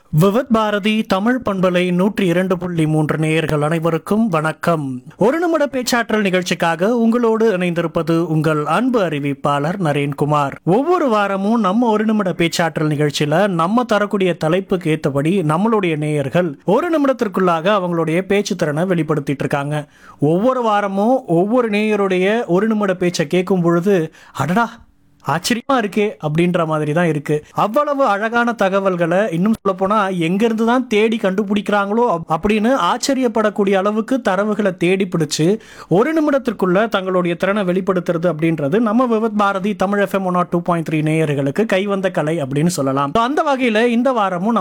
விவத் பாரதி தமிழ் பண்பலை நூற்றி இரண்டு புள்ளி மூன்று நேயர்கள் அனைவருக்கும் வணக்கம் ஒரு நிமிட பேச்சாற்றல் நிகழ்ச்சிக்காக உங்களோடு இணைந்திருப்பது உங்கள் அன்பு அறிவிப்பாளர் நரேன்குமார் ஒவ்வொரு வாரமும் நம்ம ஒரு நிமிட பேச்சாற்றல் நிகழ்ச்சியில நம்ம தரக்கூடிய தலைப்புக்கு ஏத்தபடி நம்மளுடைய நேயர்கள் ஒரு நிமிடத்திற்குள்ளாக அவங்களுடைய பேச்சு திறனை வெளிப்படுத்திட்டு இருக்காங்க ஒவ்வொரு வாரமும் ஒவ்வொரு நேயருடைய ஒரு நிமிட பேச்சை கேட்கும் பொழுது அடடா ஆச்சரியமா இருக்கே அப்படின்ற மாதிரி தான் இருக்கு அவ்வளவு அழகான தகவல்களை இன்னும் சொல்ல போனா எங்க இருந்து தான் தேடி கண்டுபிடிக்கிறாங்களோ அப்- அப்படின்னு ஆச்சரியப்படக்கூடிய அளவுக்கு தரவுகளை தேடி பிடிச்சு ஒரு நிமிடத்திற்குள்ள தங்களுடைய திறனை வெளிப்படுத்துறது அப்படின்றது நம்ம Vividh Bharati Tamil FM one two point three நேயர்களுக்கு கைவந்த கலை அப்படின்னு சொல்லலாம் So, அந்த வகையில இந்த வாரமும் நம்ம